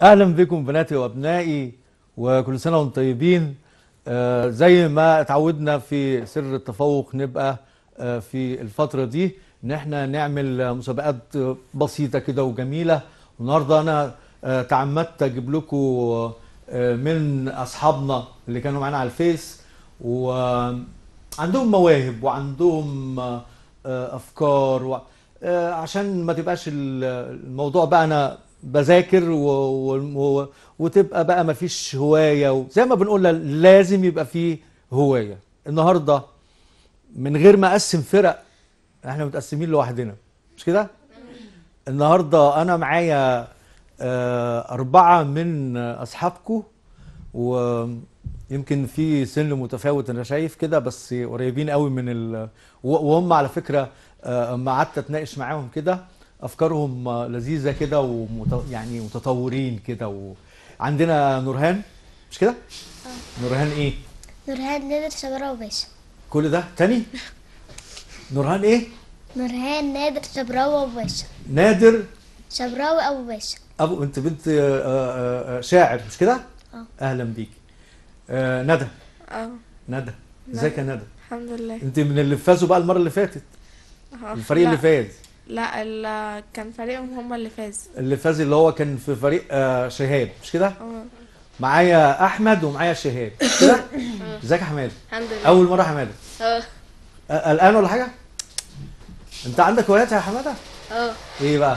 اهلا بكم بناتي وابنائي وكل سنه وانتم طيبين آه، زي ما اتعودنا في سر التفوق نبقى آه، في الفتره دي ان احنا نعمل آه، مسابقات آه، بسيطه كده وجميله والنهارده انا آه، تعمدت اجيب لكم آه، من اصحابنا اللي كانوا معانا على الفيس وعندهم مواهب وعندهم آه، آه، افكار و... آه، عشان ما تبقاش ال- الموضوع بقى انا بذاكر و... و... و... وتبقى بقى ما فيش هوايه وزي ما بنقول لازم يبقى فيه هوايه النهارده من غير ما اقسم فرق احنا متقسمين لوحدنا مش كده النهارده انا معايا آه، اربعه من اصحابكم ويمكن في سن متفاوت انا شايف كده بس قريبين قوي من ال... و- وهم على فكره آه، اما قعدت اتناقش معاهم كده افكارهم آه، لذيذه كده ومت... يعني متطورين كده و... عندنا نورهان مش كده نورهان ايه نورهان نادر شبراوي باشا كل ده تاني نورهان ايه نورهان نادر شبراوي أبو باشا نادر شبراوي أبو باشا ابو انت بنت آه، آه، آه، شاعر مش كده اه. اهلا بيك آه، ندى اه ندى ازيك يا ندى الحمد لله انت من اللي فازوا بقى المره اللي فاتت آه. الفريق اللي لا- فاز لا ال- كان فريقهم هم اللي فاز اللي فاز اللي هو كان في فريق آه، شهاب مش كده اه معايا احمد ومعايا شهاب مش كده ازيك يا حماده الحمد لله اول مره حماده اه آه، قلقان ولا حاجه انت عندك هوايات يا حماده اه ايه بقى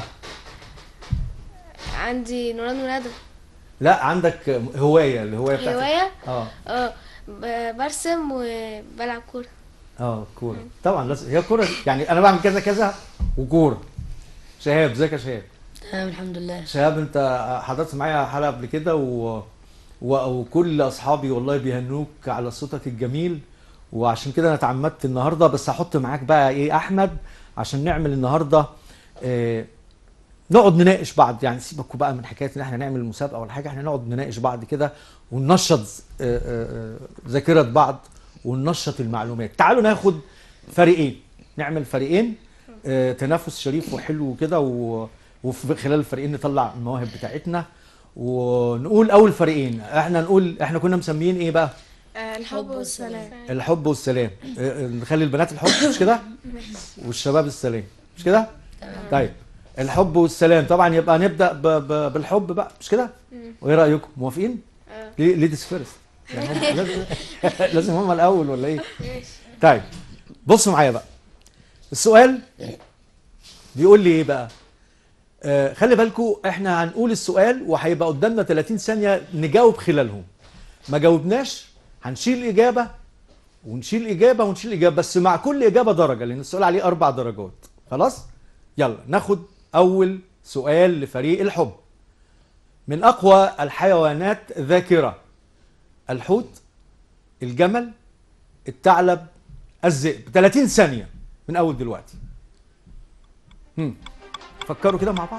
عندي نوران وندى لا عندك هوايه الهوايه بتاعتك هواية اه اه ب- برسم وبلعب كورة اه كوره طبعا لازم هي كوره يعني انا بعمل كذا كذا وكوره شهاب ازيك يا شهاب تمام الحمد لله شهاب انت حضرت معايا حلقه قبل كده و... و... وكل اصحابي والله بيهنوك على صوتك الجميل وعشان كده انا اتعمدت النهارده بس هحط معاك بقى ايه احمد عشان نعمل النهارده آه نقعد نناقش بعض يعني سيبكوا بقى من حكايه ان احنا نعمل مسابقه ولا حاجه احنا نقعد نناقش بعض كده وننشط آه، آه، آه، ذاكره بعض وننشط المعلومات تعالوا ناخد فريقين نعمل فريقين آه، تنافس شريف وحلو كده و... وفي خلال الفريقين نطلع المواهب بتاعتنا ونقول اول فريقين احنا نقول احنا كنا مسميين ايه بقى آه، الحب والسلام الحب والسلام آه، نخلي البنات الحب مش كده والشباب السلام مش كده طيب الحب والسلام طبعا يبقى نبدا ب... ب... بالحب بقى مش كده وايه رايكم موافقين اه ليه ليديز فيرست يعني هم لازم لازم هم الاول ولا ايه طيب بصوا معايا بقى السؤال بيقول لي ايه بقى آه خلي بالكم احنا هنقول السؤال وهيبقى قدامنا 30 ثانيه نجاوب خلالهم ما جاوبناش هنشيل اجابه ونشيل اجابه ونشيل اجابه بس مع كل اجابه درجه لان السؤال عليه اربع درجات خلاص يلا ناخد اول سؤال لفريق الحب من اقوى الحيوانات ذاكره الحوت الجمل الثعلب الذئب 30 ثانيه من اول دلوقتي هم. فكروا كده مع بعض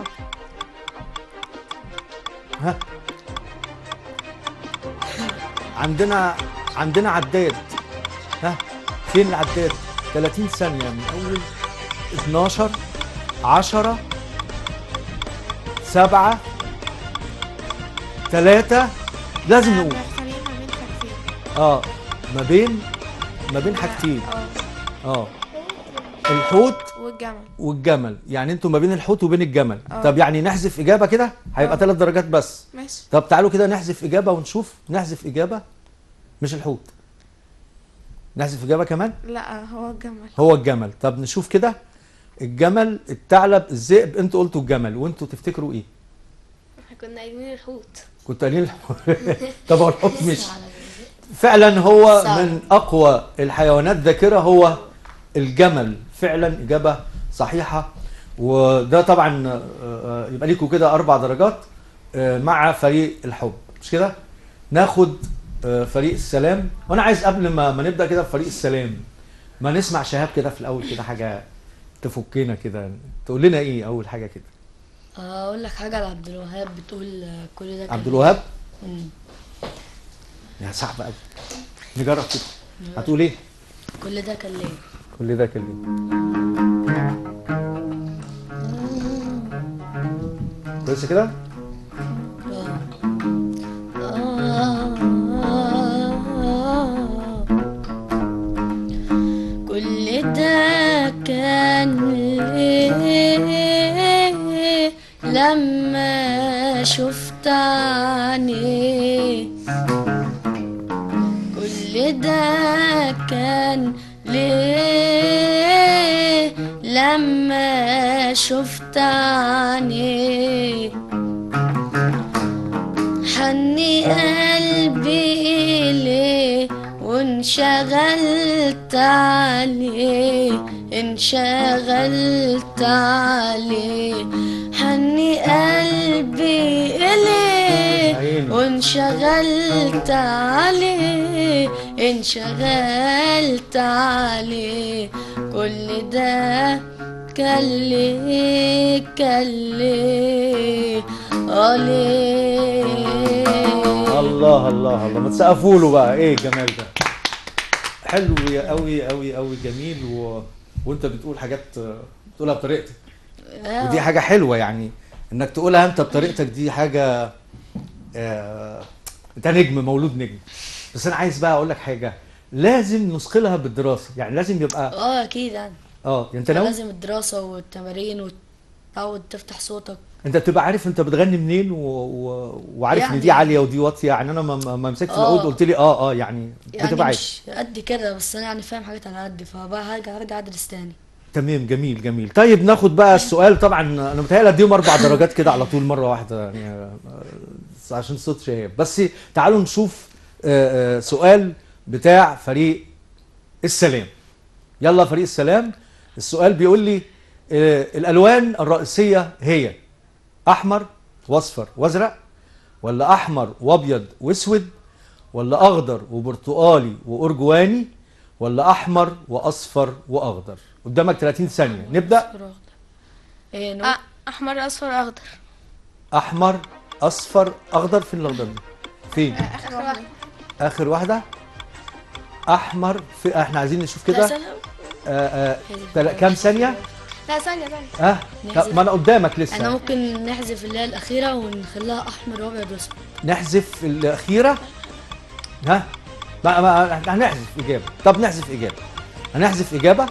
ها عندنا عندنا عداد ها فين العداد 30 ثانيه من اول 12 10 7 3 لازم آه، نقول محتارين ما بين حاجتين اه ما بين ما بين حاجتين اه اه الحوت والجمل والجمل يعني انتوا ما بين الحوت وبين الجمل اه. طب يعني نحذف اجابه كده هيبقى اه. ثلاث درجات بس ماشي طب تعالوا كده نحذف اجابه ونشوف نحذف اجابه مش الحوت نحذف اجابه كمان لا هو الجمل هو الجمل طب نشوف كده الجمل الثعلب الذئب انتوا قلتوا الجمل وانتوا تفتكروا ايه احنا كنا قايلين الحوت كنتوا قايلين الحوت طب هو الحوت مش فعلا هو صعب. من اقوى الحيوانات ذاكره هو الجمل فعلا اجابه صحيحه وده طبعا آه، آه، يبقى ليكوا كده اربع درجات آه، مع فريق الحب مش كده ناخد آه، فريق السلام وانا عايز قبل ما ما نبدا كده في فريق السلام ما نسمع شهاب كده في الاول كده حاجه تفكنا كده تقول لنا ايه اول حاجه كده اقول لك حاجه على عبد الوهاب بتقول آه، كل ده كان عبد الوهاب مم. يا صعب قوي نجرب كده هتقول ايه كل ده كان ليه كل ده كلمه كويس كده اه لما شفت عينيه كل ده كان ليه لما شفت عينيه حني قلبي إليه وانشغلت عليه انشغلت عليه حني قلبي إليه عيني. وانشغلت عليه انشغلت عليه كل ده كان ليه كان ليه عليه الله الله الله ما تسقفوا له بقى ايه الجمال ده حلو يا قوي قوي قوي جميل و... وانت بتقول حاجات آه، بتقولها بطريقتك ودي حاجه حلوه يعني انك تقولها انت بطريقتك دي حاجه آه... انت نجم مولود نجم بس انا عايز بقى اقول لك حاجه لازم نثقلها بالدراسه يعني لازم يبقى اه اكيد يعني اه يعني انت ناوي لازم الدراسة والتمارين وتعود تفتح صوتك انت بتبقى عارف انت بتغني منين و... و... وعارف ان يعني- دي عاليه ودي واطيه يعني انا ما ما- ما مسكت اه. العود قلت لي اه اه يعني, يعني بتبقى عارف مش قد كده بس انا يعني فاهم حاجات على قد فبقى هرجع ارجع ادرس تاني تمام جميل جميل طيب ناخد بقى السؤال طبعا انا متهيألي اديهم اربع درجات كده على طول مره واحده يعني آه، آه، عشان صوت شهاب بس تعالوا نشوف آه، آه، سؤال بتاع فريق السلام يلا فريق السلام السؤال بيقول لي آه، الالوان الرئيسيه هي احمر واصفر وازرق ولا احمر وابيض واسود ولا اخضر وبرتقالي وارجواني ولا احمر واصفر واخضر قدامك 30 ثانيه نبدا أصفر أخضر. ايه نو أ- احمر اصفر اخضر احمر اصفر اخضر فين الاخضر دي فين اخر واحد اخر واحده احمر في احنا عايزين نشوف لا كده سنة آه آه تل- كام ثانيه لا ثانية ثانية اه طب ما انا قدامك احنا لسه ممكن نحذف اللي هي الأخيرة ونخليها أحمر وأبيض وأسود نحذف الاخيره ها ما ما هنحذف اجابه طب نحذف اجابه هنحذف اجابه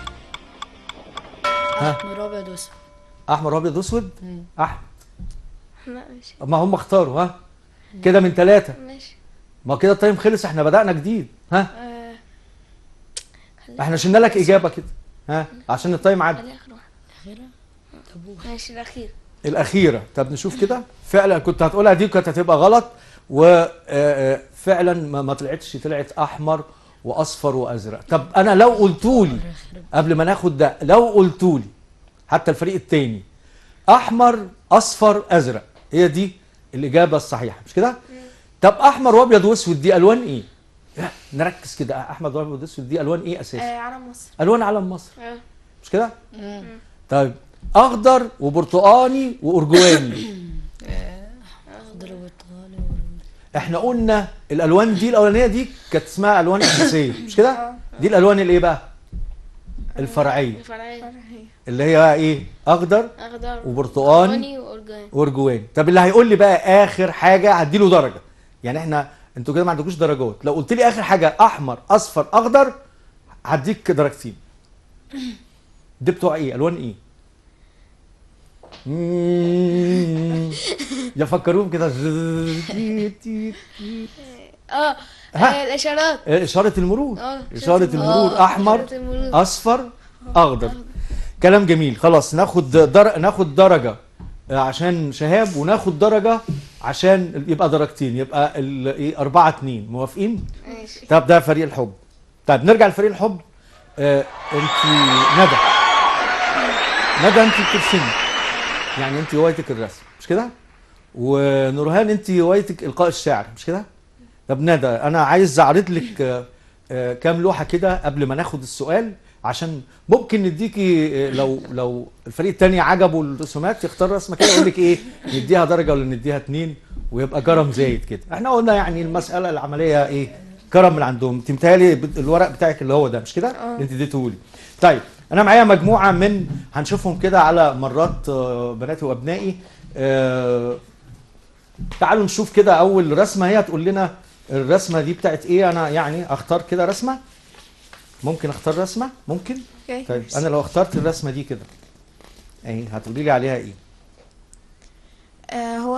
ها أحمر وأبيض وأسود احمر ابيض اسود مم. احمر لا ماشي ما هم اختاروا ها كده من ثلاثه ماشي ما كده التايم خلص احنا بدأنا جديد ها آه، احنا شلنا لك اجابه كده ها عشان التايم عدى خليها اخر واحد أخيرة طب ماشي الاخير الاخيره طب نشوف كده فعلا كنت هتقولها دي كانت هتبقى غلط وفعلا ما ما طلعتش طلعت احمر واصفر وازرق طب انا لو قلتولي قبل ما ناخد ده لو قلتولي حتى الفريق التاني احمر اصفر ازرق هي دي الاجابه الصحيحه مش كده طب احمر وابيض واسود دي الوان ايه لا، نركز كده احمر وابيض واسود دي الوان ايه اساسا آه علم مصر الوان علم مصر آه. مش كده مم. طيب اخضر وبرتقاني وارجواني أخضر وبرتقالي و- احنا قلنا الالوان دي الاولانيه دي كانت اسمها الوان اساسيه مش كده دي الالوان الايه بقى الفرعيه الفرعية اللي هي ايه اخضر اخضر وبرتقاني برتقاني وارجواني وارجواني طب اللي هيقول لي بقى اخر حاجه هديله درجه يعني احنا انتوا كده ما عندكوش درجات لو قلت لي اخر حاجه احمر اصفر اخضر هديك درجتين دي بتوع ايه الوان ايه مم. يفكروهم كده اه ها. آه، الاشارات اشاره المرور اه اشاره المرور آه، احمر إشارة المرور. اصفر اخضر كلام جميل خلاص ناخد در... ناخد درجه عشان شهاب وناخد درجه عشان يبقى درجتين يبقى ال... ايه 4 2 موافقين ماشي طب ده فريق الحب طيب نرجع لفريق الحب آه انت ندى ندى انت بترسمي يعني انت هوايتك الرسم مش كده ونورهان انت هوايتك القاء الشعر مش كده طب ندى انا عايز اعرض لك آه، آه، كام لوحه كده قبل ما ناخد السؤال عشان ممكن نديكي آه، لو لو الفريق التاني عجبه الرسومات يختار رسمه كده يقول لك ايه نديها درجه ولا نديها اتنين ويبقى كرم زايد كده احنا قلنا يعني المساله العمليه ايه كرم من عندهم انت متهيألي بت- الورق بتاعك اللي هو ده مش كده اللي انت اديته لي طيب انا معايا مجموعه من هنشوفهم كده على مرات آه، بناتي وابنائي آه، تعالوا نشوف كده اول رسمه هي هتقول لنا الرسمه دي بتاعت ايه انا يعني اختار كده رسمه ممكن اختار رسمه ممكن اوكي طيب انا لو اخترت الرسمه دي كده اهي هتقولي لي عليها ايه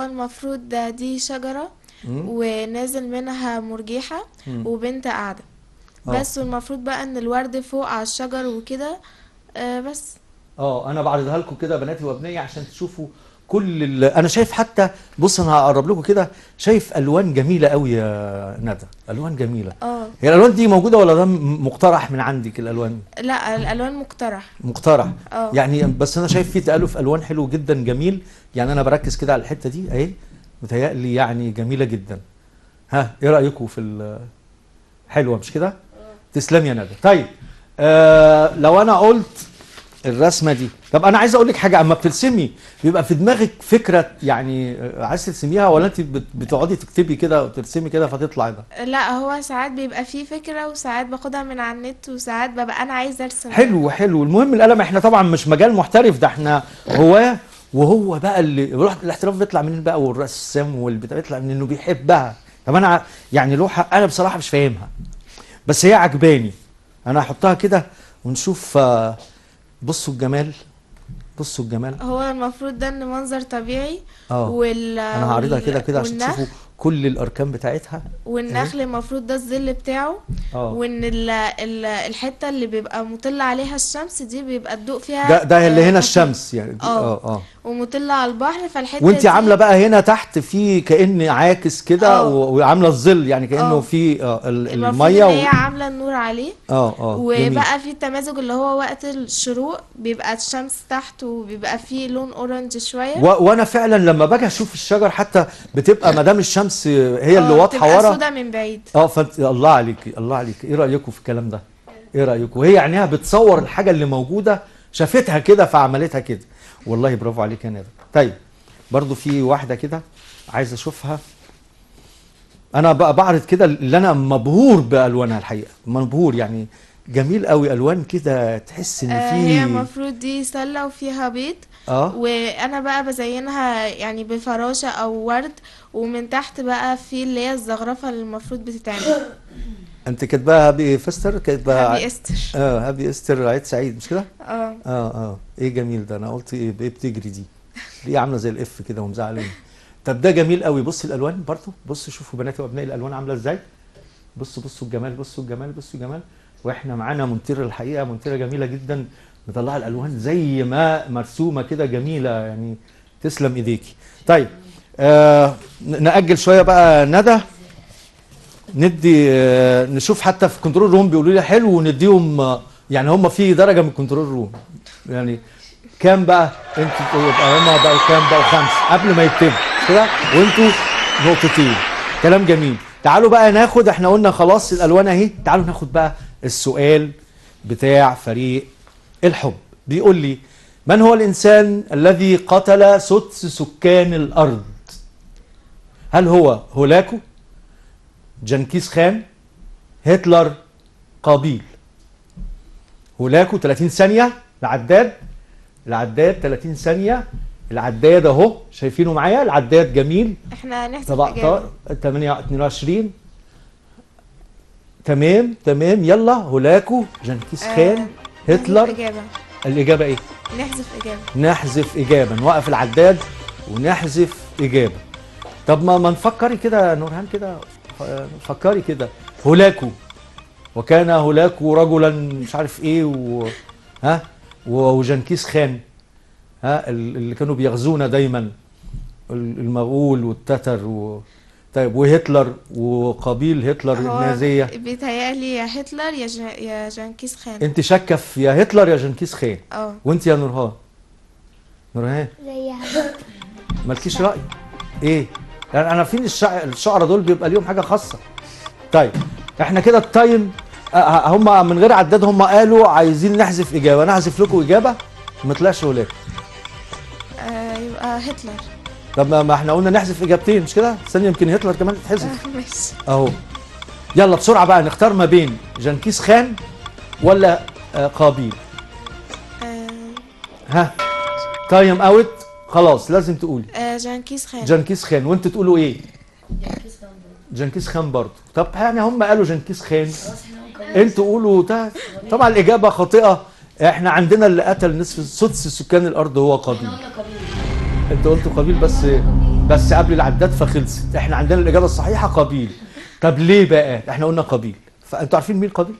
المفروض ده دي شجرة مم. ونازل منها مرجيحة مم. وبنت قاعدة آه. بس والمفروض بقى ان الورد فوق على الشجر وكده آه بس اه انا بعرضها لكم كده بناتي وابنائي عشان تشوفوا كل ال... انا شايف حتى بص انا هقرب لكم كده شايف الوان جميله قوي يا ندى الوان جميله اه هي الالوان دي موجوده ولا ده م- مقترح من عندك الالوان لا الالوان مقترح مقترح اه يعني بس انا شايف فيه تالف الوان حلو جدا جميل يعني انا بركز كده على الحته دي اهي متهيألي يعني جميله جدا ها ايه رايكم في ال- حلوه مش كده تسلم يا ندى طيب آه لو انا قلت الرسمه دي طب انا عايز اقول لك حاجه اما بترسمي بيبقى في دماغك فكره يعني آه، عايز ترسميها ولا انت بت- بتقعدي تكتبي كده وترسمي كده فتطلع ده لا هو ساعات بيبقى فيه فكرة وساعات باخدها من على النت وساعات ببقى انا عايزة ارسم حلو حلو المهم القلم احنا طبعا مش مجال محترف ده احنا هواه وهو بقى اللي روح الاحتراف بيطلع منين بقى والرسام والبتاع بيطلع من انه بيحبها طب انا ع- يعني لوحه انا بصراحه مش فاهمها بس هي عجباني انا هحطها كده ونشوف آه، بصوا الجمال بصوا الجمال هو المفروض ده ان منظر طبيعي اه وال انا هعرضها وال- كده كده عشان والنخل- تشوفوا كل الاركان بتاعتها والنخل المفروض ده الظل بتاعه اه وان ال ال الحته اللي بيبقى مطل عليها الشمس دي بيبقى الضوء فيها ده ده اللي آه، هنا بسيط الشمس يعني دي- اه. اه اه ومطل على البحر فالحته وانت دي عامله بقى هنا تحت في كأن عاكس كده اه. و- وعامله الظل يعني كأنه اه. في اه ال- المفروض الميه ان هي و... عامله النور عليه اه اه جميل. وبقى في التمازج اللي هو وقت الشروق بيبقى الشمس تحت وبيبقى فيه لون اورنج شويه و... وانا فعلا لما باجي اشوف الشجر حتى بتبقى ما دام الشمس هي اللي اه، واضحه بتبقى ورا سودا من بعيد اه فانت الله عليكي الله عليكي ايه رايكم في الكلام ده ايه رايكم وهي عينيها بتصور الحاجه اللي موجوده شافتها كده فعملتها كده والله برافو عليك يا ندى طيب برضو في واحده كده عايز اشوفها انا بقى بعرض كده اللي انا مبهور بالوانها الحقيقه مبهور يعني جميل قوي الوان كده تحس ان آه، في هي المفروض دي سله وفيها بيض اه وانا بقى بزينها يعني بفراشه او ورد ومن تحت بقى في اللي هي الزخرفه اللي المفروض بتتعمل انت كاتباها هابي فيستر كاتباها هابي استر اه هابي استر عيد سعيد مش كده اه اه اه ايه جميل ده انا قلت ايه ايه بتجري دي ليه عامله زي الاف كده ومزعلاني طب ده جميل قوي بص الالوان برضو بصوا شوفوا بناتي وابنائي الالوان عامله ازاي بصوا بصوا الجمال بصوا الجمال بصوا الجمال واحنا معانا منتره الحقيقه منتره جميله جدا مطلعه الالوان زي ما مرسومه كده جميله يعني تسلم ايديكي طيب آه ن- ناجل شويه بقى ندى ندي آه، نشوف حتى في كنترول روم بيقولوا لي حلو ونديهم آه، يعني هم في درجه من كنترول روم يعني كام بقى انتوا تقولوا يبقى هم بقوا كام بقوا خمسه قبل ما يكتبوا مش كده وانتوا نقطتين كلام جميل تعالوا بقى ناخد احنا قلنا خلاص الالوان اهي تعالوا ناخد بقى السؤال بتاع فريق الحب بيقول لي من هو الانسان الذي قتل سدس سكان الارض هل هو هولاكو جنكيز خان هتلر قابيل هولاكو 30 ثانية العداد العداد 30 ثانية العداد اهو شايفينه معايا العداد جميل احنا هنحسب 17 إجابة 8 22 تمام تمام يلا هولاكو جنكيز آه، خان نحذف هتلر إجابة الإجابة إيه؟ نحذف إجابة نحذف إجابة نوقف العداد ونحذف إجابة طب ما ما نفكري كده يا نورهان كده ف- فكري كده هولاكو وكان هولاكو رجلا مش عارف ايه و ها و- وجنكيز خان ها ال- اللي كانوا بيغزونا دايما ال- المغول والتتر و... طيب وهتلر وقبيل هتلر هو النازية بيتهيألي يا هتلر يا جا يا جانكيز خان انت شاكة في يا هتلر يا جنكيز خان اه وانت يا نورهان نورهان زيها مالكيش رأي ايه يعني انا فين الشع... الشعراء دول بيبقى ليهم حاجة خاصة طيب احنا كده التايم آه، هم من غير عداد هم قالوا عايزين نحذف اجابة نحذف لكم اجابة ما طلعش هولاك آه، يبقى هتلر طب ما- ما احنا قلنا نحذف اجابتين مش كده ثانية يمكن هتلر كمان تتحذف آه، ماشي اهو يلا بسرعة بقى نختار ما بين جنكيز خان ولا آه، قابيل آه، ها تايم اوت خلاص لازم تقولي آه، جانكيز خان جنكيز خان وانت تقولوا ايه جنكيز خان برضه طب يعني هم قالوا جنكيز خان انتوا قولوا ده طبعا الاجابه خاطئه احنا عندنا اللي قتل نصف سدس سكان الارض هو قابيل انت قلت قابيل بس بس قبل العداد فخلصت احنا عندنا الاجابه الصحيحه قابيل طب ليه بقى احنا قلنا قابيل فانتوا عارفين مين قابيل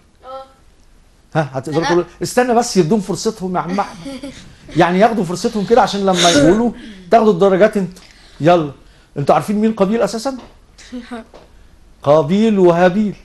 ها هتقدروا تقولوا استنى بس يدوم فرصتهم يا عم احمد يعني ياخدوا فرصتهم كده عشان لما يقولوا تاخدوا الدرجات انتوا يلا انتوا عارفين مين قابيل اساسا قابيل وهابيل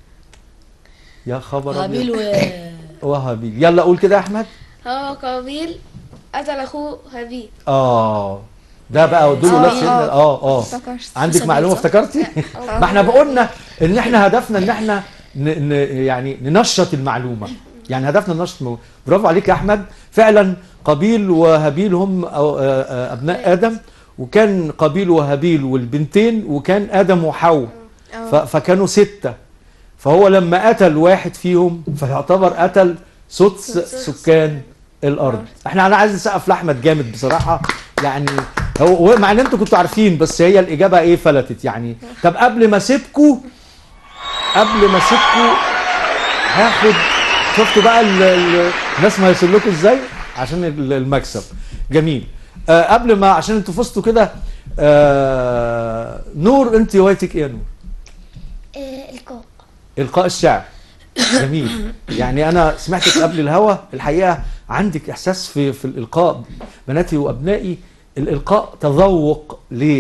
يا خبر هابيل أبيض. و وهابيل يلا قول كده يا احمد هو قابيل قتل اخوه هابيل اه ده بقى دول ولاد سيدنا اه اه افتكرت عندك صح. معلومه افتكرتي ما احنا بقولنا ان احنا هدفنا ان احنا ن ن يعني ننشط المعلومه يعني هدفنا ننشط المعلومة. برافو عليك يا احمد فعلا قابيل وهابيل هم أو- آه، آه، ابناء ادم وكان قابيل وهابيل والبنتين وكان ادم وحواء ف- فكانوا سته فهو لما قتل واحد فيهم فيعتبر قتل سدس سكان الارض احنا انا عايز اسقف لاحمد جامد بصراحه يعني هو هو مع ان انتوا كنتوا عارفين بس هي الاجابه ايه فلتت يعني طب قبل ما اسيبكوا قبل ما اسيبكوا هاخد شفتوا بقى ال- ال- الناس ما هيصل لكم ازاي عشان ال- المكسب جميل آه قبل ما عشان انتوا فزتوا كده آه نور انت هوايتك ايه يا نور آه، القاء القاء الشعر جميل يعني انا سمعتك قبل الهوا الحقيقه عندك احساس في في الالقاء بناتي وابنائي الالقاء تذوق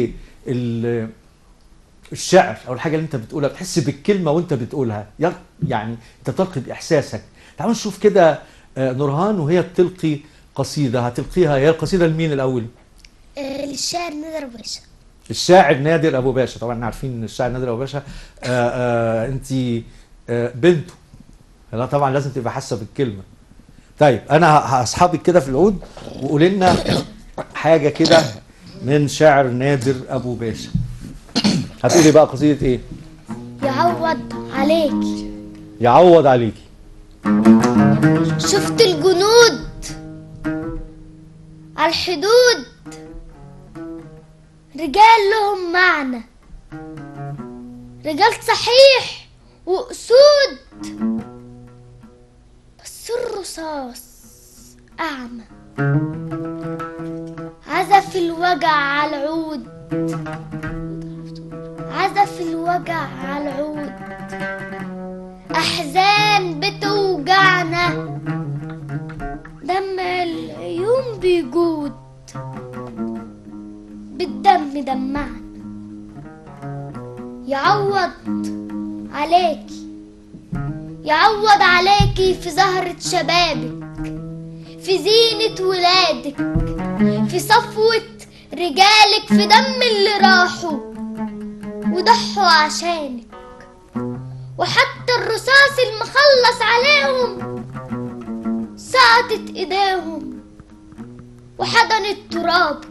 لل الشعر او الحاجه اللي انت بتقولها بتحس بالكلمه وانت بتقولها يا- يعني انت بتلقي باحساسك تعالوا نشوف كده آه، نورهان وهي بتلقي قصيده هتلقيها هي القصيده لمين الاول آه، للشاعر نادر باشا الشاعر نادر ابو باشا طبعا احنا عارفين ان الشاعر نادر ابو باشا آه آه انت آه بنته لا طبعا لازم تبقى حاسه بالكلمه طيب انا ه- هسحبك كده في العود وقولي لنا حاجه كده من شاعر نادر ابو باشا هتقولي بقى قصيده ايه يعوض عليك يعوض عليكي شفت الجنود على الحدود رجال لهم معنى رجال صحيح وأسود بس الرصاص أعمى عزف الوجع على العود عزف الوجع على العود أحزان بتوجعنا دمع العيون بيجود بالدم دمعنا يعوض عليكي يعوض عليكي في زهرة شبابك في زينة ولادك في صفوة رجالك في دم اللي راحوا وضحوا عشانك وحتى الرصاص المخلص عليهم سقطت ايديهم وحضنت ترابك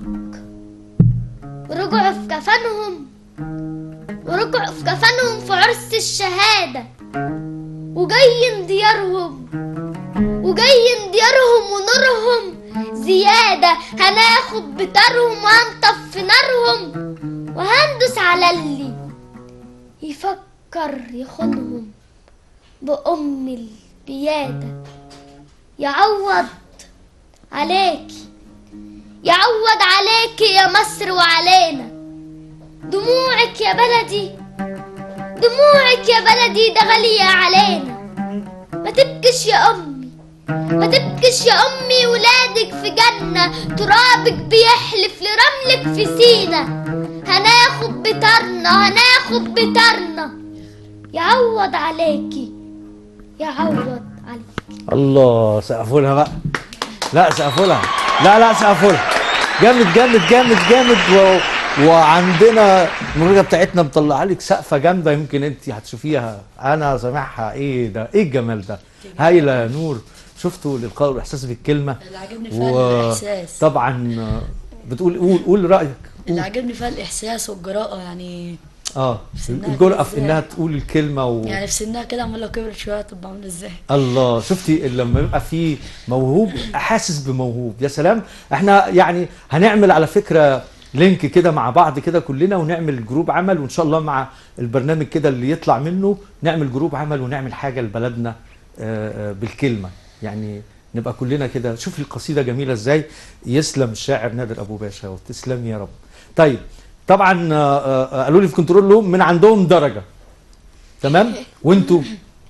ورجعوا في كفنهم ورجعوا في كفنهم في عرس الشهادة وجايين ديارهم وجايين ديارهم ونورهم زيادة هناخد بتارهم وهنطفي نارهم وهندوس على اللي يفكر يخونهم بأم البيادة يعوض عليكي يعوض عليكي يا مصر وعلينا دموعك يا بلدي دموعك يا بلدي ده غالية علينا ما تبكش يا أمي ما تبكش يا أمي ولادك في جنة ترابك بيحلف لرملك في سينا هناخد بطارنا هناخد بطارنا يعوض عليكي يعوض عليكي الله سقفوا لها بقى لا سقفوا لها لا لا سقفوا لها جامد جامد جامد جامد و... وعندنا المخرجه بتاعتنا مطلعه لك سقفه جامده يمكن انت هتشوفيها انا سامعها ايه ده ايه الجمال ده هايله يا نور شفتوا الالقاء والاحساس بالكلمه اللي عجبني فيها الاحساس طبعا بتقول قول قول رايك اللي قول. عجبني فيها الاحساس والجراءه يعني اه سنها الجرأة في كده انها تقول الكلمه و... يعني في سنها كده عمال لو كبرت شويه تبقى عامله ازاي الله شفتي لما يبقى في موهوب حاسس بموهوب يا سلام احنا يعني هنعمل على فكره لينك كده مع بعض كده كلنا ونعمل جروب عمل وان شاء الله مع البرنامج كده اللي يطلع منه نعمل جروب عمل ونعمل حاجه لبلدنا آه، آه، بالكلمه يعني نبقى كلنا كده شوف القصيده جميله ازاي يسلم الشاعر نادر ابو باشا وتسلم يا رب طيب طبعا آه، آه، قالوا لي في كنترول روم من عندهم درجه تمام وانتوا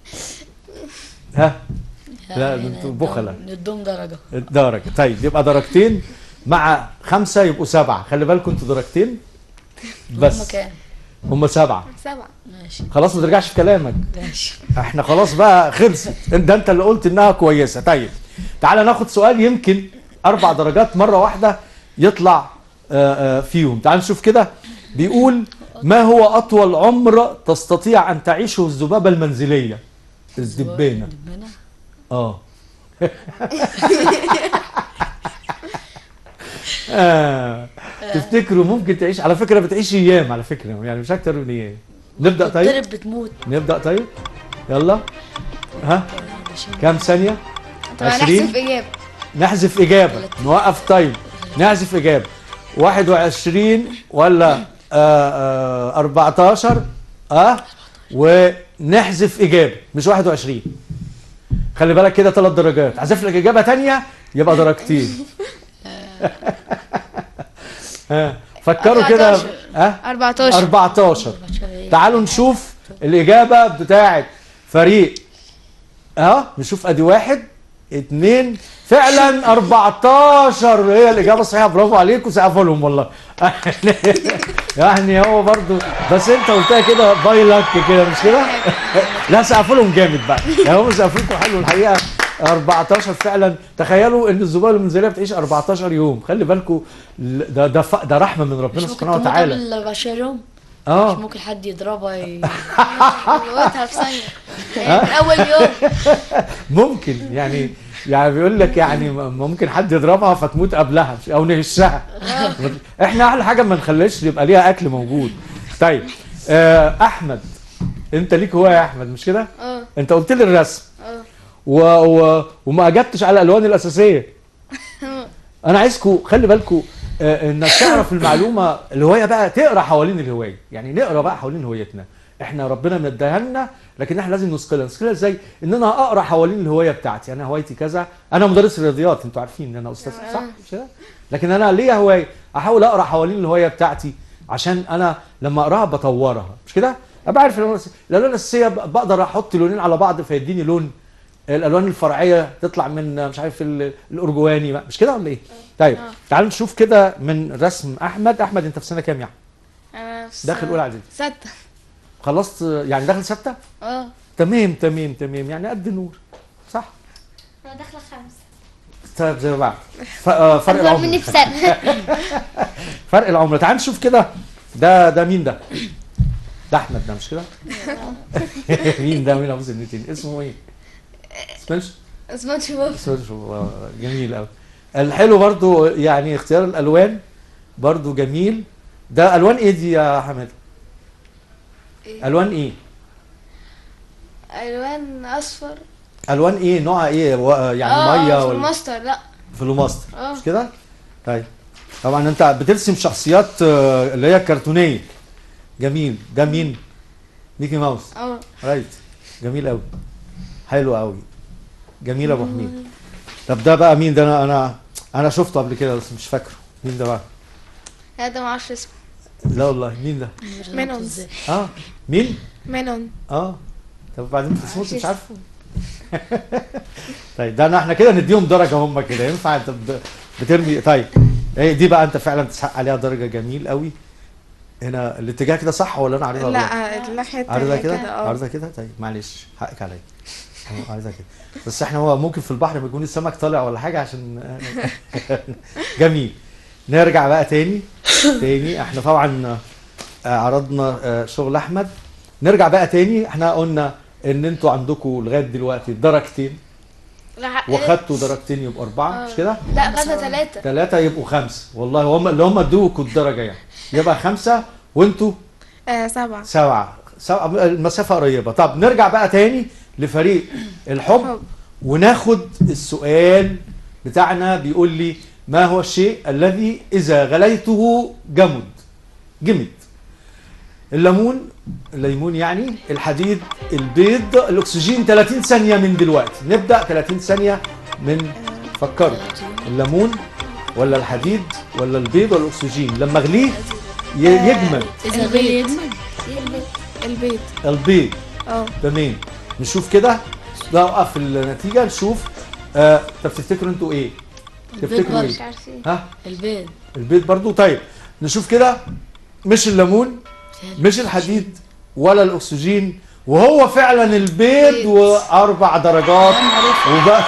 ها لا يعني انتوا ندهم- بخلة ندهم درجة درجه طيب يبقى درجتين مع خمسه يبقوا سبعه خلي بالكم انتوا درجتين هما بس كام؟ هم سبعه سبعة ماشي خلاص ما ترجعش في كلامك ماشي احنا خلاص بقى خلصت انت انت اللي قلت انها كويسه طيب تعالى ناخد سؤال يمكن اربع درجات مره واحده يطلع آه، آه، فيهم تعال نشوف كده بيقول ما هو اطول عمر تستطيع ان تعيشه الذبابه المنزليه الدبانه دبانة اه آه. تفتكروا ممكن تعيش على فكره بتعيش ايام على فكره يعني مش اكتر من ايام نبدا طيب بتضرب بتموت نبدا طيب يلا ها كام ثانيه طب هنحسب 20 إجابة نحذف اجابه نوقف تايم نحذف اجابه 21 ولا آه آه 14 اه ونحذف اجابه مش 21 خلي بالك كده ثلاث درجات احذف لك اجابه تانية يبقى درجتين ها فكروا كده 14. ها 14 14 إيه؟ تعالوا نشوف الإجابة بتاعت فريق اه نشوف ادي واحد اتنين فعلا 14 هي الإجابة الصحيحة برافو عليكم سقفوا لهم والله يعني هو برضو بس انت قلتها كده باي لك كده مش كده؟ لا سقفوا لهم جامد بقى يعني هم سقفوا لكم حلو الحقيقة 14 فعلا تخيلوا ان الذبابه المنزليه بتعيش 14 يوم خلي بالكم ده ده ف- ده رحمه من مش ربنا ممكن سبحانه تموت وتعالى قبل 14 يوم مش اه ممكن حد يضربها ي... موتها في ثانية يعني من أول يوم ممكن يعني يعني بيقول لك يعني م- ممكن حد يضربها فتموت قبلها مش- او نهشها احنا احلى حاجه ما نخليش يبقى ليها اكل موجود طيب آه احمد انت ليك هوايه يا احمد مش كده اه انت قلت لي الرسم اه و... و... وما اجبتش على الالوان الاساسيه انا عايزكم خلي بالكم آه انك تعرف المعلومه الهوايه بقى تقرا حوالين الهوايه يعني نقرا بقى حوالين هوايتنا احنا ربنا مديها لنا لكن احنا لازم نثقلها نثقلها ازاي ان انا اقرا حوالين الهوايه بتاعتي انا هوايتي كذا انا مدرس رياضيات انتوا عارفين ان انا استاذ صح مش كده لكن انا ليا هوايه احاول اقرا حوالين الهوايه بتاعتي عشان انا لما اقراها بطورها مش كده ابقى عارف الالوان الأساسية. الالوان الاساسيه ب- بقدر احط لونين على بعض فيديني لون الالوان الفرعيه تطلع من مش عارف ال- الارجواني بقى مش كده ولا ايه طيب تعالوا نشوف كده من رسم احمد احمد انت في سنه كام يا احمد أنا في داخل سنة اولى اعدادي ستة خلصت يعني داخل سته اه تمام تمام تمام يعني قد النور صح انا داخله خمسه طيب زي بعض ف- آه، فرق اكبر العمر مني بسنه فرق العمر تعال نشوف كده ده ده مين ده ده احمد ده مش كده مين ده مين ابو سنتين اسمه ايه اسمه سبونج بوب اسمه جميل قوي الحلو برضو يعني اختيار الالوان برضو جميل ده الوان ايه دي يا حماد إيه؟ الوان ايه ألوان أصفر الوان ايه نوعها ايه و- يعني اه ميه في ولا الماستر لا فلوماستر اه. مش كده طيب طبعا انت بترسم شخصيات آه، اللي هي كرتونيه جميل ده مين ميكي ماوس اه رايت جميل قوي حلو قوي جميل يا ابو حميد طب ده بقى مين ده انا انا انا شفته قبل كده بس مش فاكره مين ده بقى لا ده معرفش اسمه لا والله مين ده منون اه مين منون اه طب بعدين في اسمه مش عارفه طيب ده أنا- احنا كده نديهم درجه هم كده ينفع انت ب- بترمي طيب ايه دي بقى انت فعلا تسحق عليها درجه جميل قوي هنا الاتجاه كده صح ولا انا عارضها غلط؟ لا الناحية عارضها التانية كده كده اه عارضها كده طيب معلش حقك عليا أهو عارضها كده بس احنا هو ممكن في البحر ما يكون السمك طالع ولا حاجه عشان جميل نرجع بقى تاني تاني احنا طبعا آه، عرضنا آه، شغل احمد نرجع بقى تاني احنا قلنا ان انتوا عندكم لغايه دلوقتي درجتين لا وخدتوا درجتين يبقوا اربعه مش كده؟ لا خدنا ثلاثة ثلاثه يبقوا خمسه والله هم اللي هم ادوكوا الدرجه يعني يبقى خمسه وانتوا آه، سبعة سبعة سبعة المسافة قريبة طب نرجع بقى تاني لفريق الحب حب. وناخد السؤال بتاعنا بيقول لي ما هو الشيء الذي إذا غليته جمد جمد الليمون الليمون يعني الحديد البيض الأكسجين 30 ثانية من دلوقتي نبدأ 30 ثانية من فكروا الليمون ولا الحديد ولا البيض ولا الأكسجين لما أغليه ي- يجمد اذا غير يجمد البيت البيض اه تمام نشوف كده نوقف النتيجه نشوف آه طب تفتكروا انتوا ايه تفتكروا برضه. مش ايه عارفين ها البيض البيض برضو طيب نشوف كده مش الليمون مش الحديد ولا الاكسجين وهو فعلا البيض واربع درجات وبقى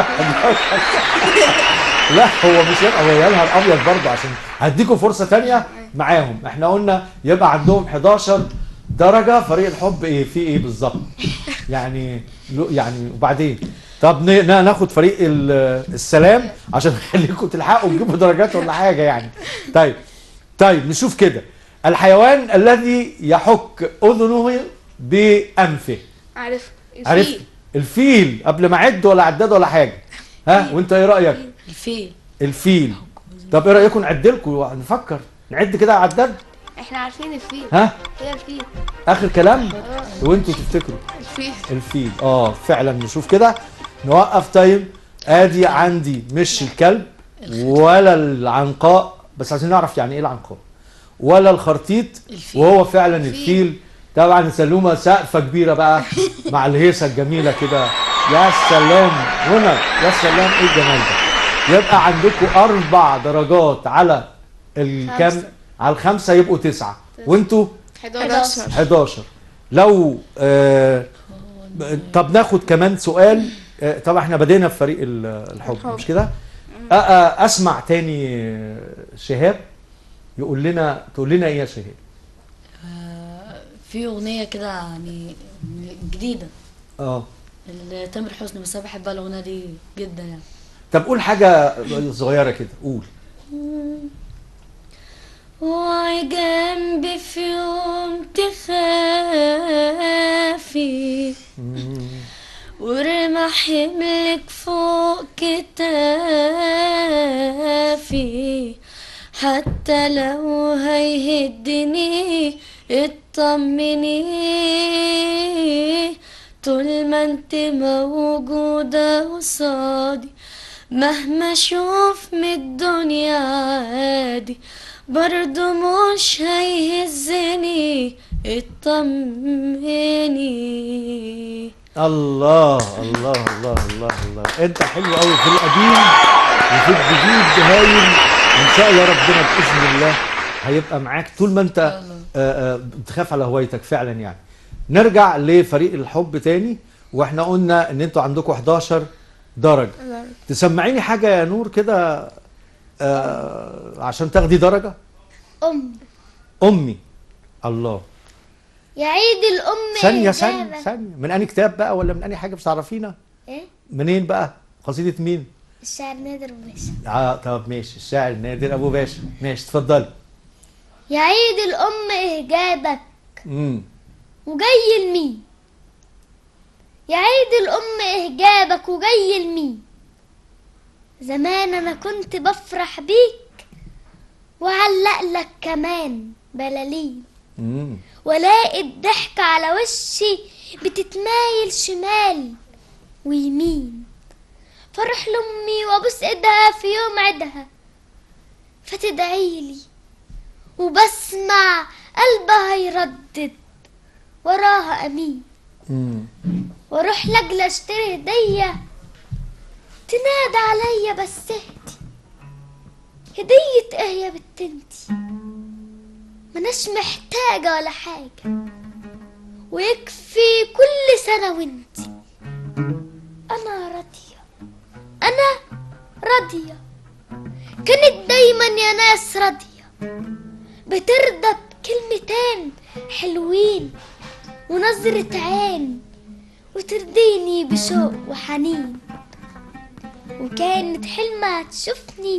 لا هو مش يبقى هو يا نهار ابيض برضه عشان هديكم فرصه تانية معاهم احنا قلنا يبقى عندهم 11 درجه فريق الحب ايه في ايه بالظبط يعني لو- يعني وبعدين طب ن- نا- ناخد فريق ال- السلام عشان نخليكم تلحقوا تجيبوا درجات ولا حاجه يعني طيب طيب نشوف كده الحيوان الذي يحك اذنه بانفه عارف عرفت الفيل. الفيل قبل ما اعد ولا عداد ولا حاجه ها وانت ايه رايك الفيل الفيل طب ايه رايكم نعد لكم نفكر نعد كده يا عداد احنا عارفين الفيل ها هي الفيل اخر كلام وانتوا تفتكروا الفيل الفيل اه فعلا نشوف كده نوقف تايم ادي عندي مش الكلب ولا العنقاء بس عايزين نعرف يعني ايه العنقاء ولا الخرتيت الفيل. وهو فعلا الفيل طبعا سلومه سقفه كبيره بقى مع الهيصه الجميله كده يا سلام هنا يا سلام ايه الجمال ده يبقى عندكم اربع درجات على الكام خمسة. على الخمسه يبقوا تسعه وانتوا 11 11 لو آه طب ناخد كمان سؤال آه طبعا احنا بدينا في فريق ال- الحب الحب. مش كده آه آه اسمع تاني آه، شهاب يقول لنا تقول لنا ايه يا شهاب آه، في اغنيه كده يعني جديده اه لتامر حسني بس انا بحبها الاغنيه دي جدا يعني طب قول حاجه صغيره كده قول وعي جنبي في يوم تخافي ورمى حملك فوق كتافي حتى لو هيهدني اطمني طول ما انت موجودة قصادي مهما اشوف من الدنيا عادي برضو مش هيهزني اطمني الله الله الله الله الله انت حلو قوي في القديم وفي الجديد هايل ان شاء الله ربنا باذن الله هيبقى معاك طول ما انت آه، آه، بتخاف على هوايتك فعلا يعني نرجع لفريق الحب تاني واحنا قلنا ان انتوا عندكم 11 درجه تسمعيني حاجه يا نور كده آه، عشان تاخدي درجه أم امي الله يا عيد الأم ثانيه إجابة. ثانيه ثانيه من انهي كتاب بقى ولا من انهي حاجه مش تعرفينا إيه؟ منين بقى قصيده مين الشاعر نادر باشا اه طب ماشي الشاعر نادر ابو باشا ماشي اتفضلي يا عيد الأم إجابك امم وجاي لمين يا عيد الأم إهجابك وجاي لمين زمان أنا كنت بفرح بيك وعلق لك كمان بلالين امم والاقي الضحك على وشي بتتمايل شمال ويمين فرح لامي وابوس ايدها في يوم عيدها فتدعيلي وبسمع قلبها يردد وراها امين امم واروح لاجل اشتري هديه تنادى عليا بس اهدي هدية ايه يا بنت انتي مناش محتاجة ولا حاجة ويكفي كل سنة وانتي أنا راضية أنا راضية كانت دايما يا ناس راضية بترضى بكلمتين حلوين ونظرة عين وترضيني بشوق وحنين وكانت حلمها تشوفني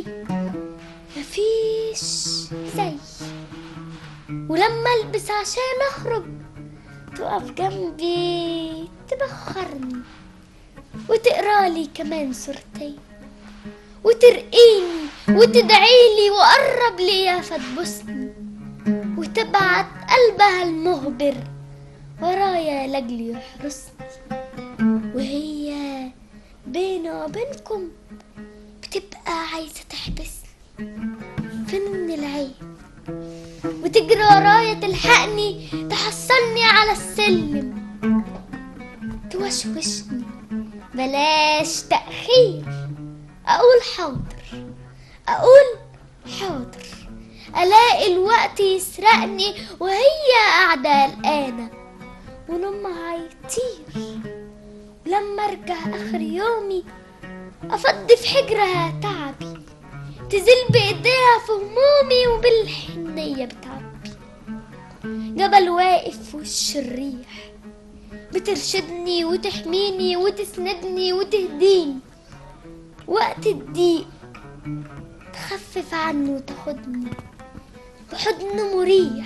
مفيش زي ولما البس عشان اخرج تقف جنبي تبخرني وتقرالي كمان صورتين وترقيني وتدعيلي وقرب ليا فتبوسني وتبعت قلبها المهبر ورايا لاجلي يحرسني وهي بيني وبينكم بتبقى عايزة تحبسني فين العيب وتجري ورايا تلحقني تحصلني على السلم توشوشني بلاش تأخير أقول حاضر أقول حاضر ألاقي الوقت يسرقني وهي قاعدة قلقانة ونومها هيطير ولما أرجع آخر يومي أفضي في حجرها تعبي تزيل بإيديها في همومي وبالحنية بتعبي جبل واقف في وش الريح بترشدني وتحميني وتسندني وتهديني وقت الضيق تخفف عني وتاخدني بحضن مريح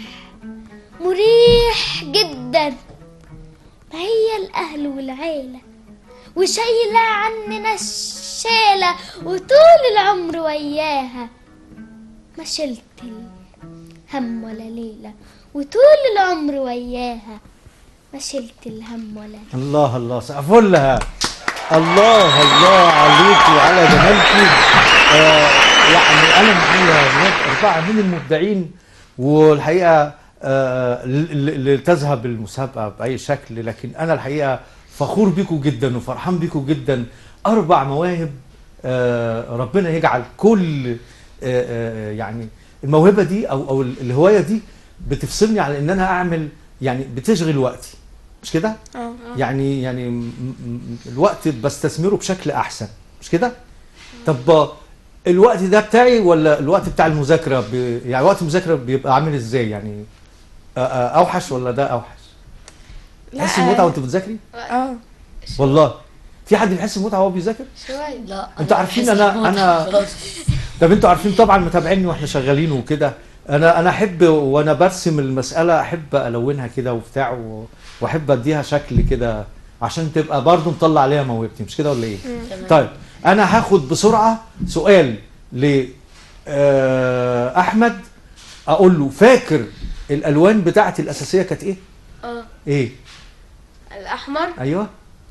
مريح جدا ما هي الأهل والعيلة وشايلة عننا الشالة وطول العمر وياها ما شلت الهم ولا ليلة وطول العمر وياها ما شلت الهم ولا ليلة الله الله سقفوا لها الله الله عليك وعلى جمالك آه يعني انا معايا هناك اربعه من المبدعين والحقيقه آه ل- ل- لتذهب المسابقه باي شكل لكن انا الحقيقه فخور بيكم جدا وفرحان بيكم جدا اربع مواهب آه ربنا يجعل كل آه آه يعني الموهبه دي او او الهوايه دي بتفصلني على ان انا اعمل يعني بتشغل وقتي مش كده؟ اه يعني يعني م- م- الوقت بستثمره بشكل احسن مش كده طب الوقت ده بتاعي ولا الوقت بتاع المذاكره بي يعني وقت المذاكره بيبقى عامل ازاي يعني أ- أ- اوحش ولا ده اوحش لا تحس بمتعه وانت بتذاكري اه والله في حد بيحس بمتعه وهو بيذاكر شوية لا انتوا أنا عارفين بحس أنا- بمتعة أنا- خلاص. طب انتوا عارفين طبعا متابعيني واحنا شغالين وكده انا انا احب وانا برسم المساله احب الونها كده وبتاع و- واحب اديها شكل كده عشان تبقى برضو مطلع عليها موهبتي مش كده ولا ايه؟ تمام. طيب انا هاخد بسرعه سؤال ل آه، احمد اقول له فاكر الالوان بتاعتي الاساسيه كانت ايه؟ اه ايه؟ الأحمر ايوه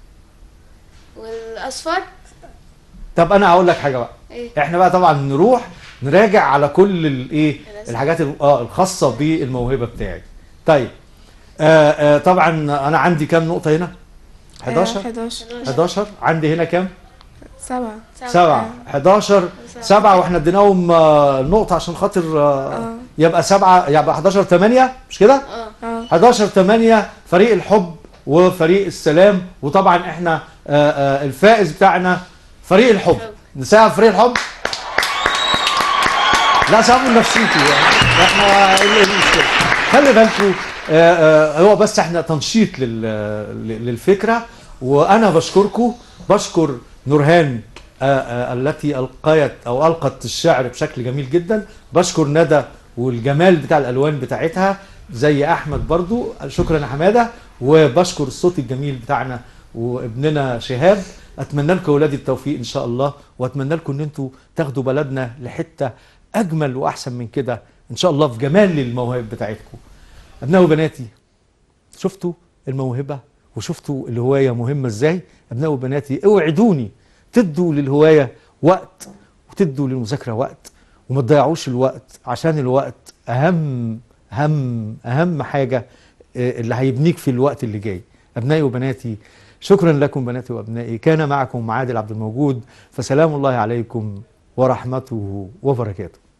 والأصفر طب انا هقول لك حاجه بقى ايه احنا بقى طبعا نروح نراجع على كل الايه الأسئلة. الحاجات ال- اه الخاصه بالموهبه بتاعي طيب آه آه طبعا انا عندي كام نقطه هنا 11 11 11 عندي هنا كام 7 7 11 7 واحنا اديناهم آه، نقطه عشان خاطر آه آه. يبقى 7 يبقى 11 8 مش كده اه اه 11 8 فريق الحب وفريق السلام وطبعا احنا آه، آه، الفائز بتاعنا فريق الحب نساعد فريق الحب لا ساموا نفسيتي يعني احنا ايه اللي- إيه المشكله خلي بالكم آه، آه، هو بس احنا تنشيط لل- للفكره وانا بشكركم بشكر نورهان آه، آه، التي القيت او القت الشعر بشكل جميل جدا بشكر ندى والجمال بتاع الالوان بتاعتها زي احمد برضو شكرا يا حماده وبشكر الصوت الجميل بتاعنا وابننا شهاب اتمنى لكم اولادي التوفيق ان شاء الله واتمنى لكم ان انتوا تاخدوا بلدنا لحته اجمل واحسن من كده ان شاء الله في جمال المواهب بتاعتكم ابنائي وبناتي شفتوا الموهبه وشفتوا الهوايه مهمه ازاي ابنائي وبناتي اوعدوني تدوا للهوايه وقت وتدوا للمذاكره وقت وما تضيعوش الوقت عشان الوقت اهم اهم اهم حاجه آه، اللي هيبنيك في الوقت اللي جاي ابنائي وبناتي شكرا لكم بناتي وابنائي كان معكم عادل عبد الموجود فسلام الله عليكم ورحمته وبركاته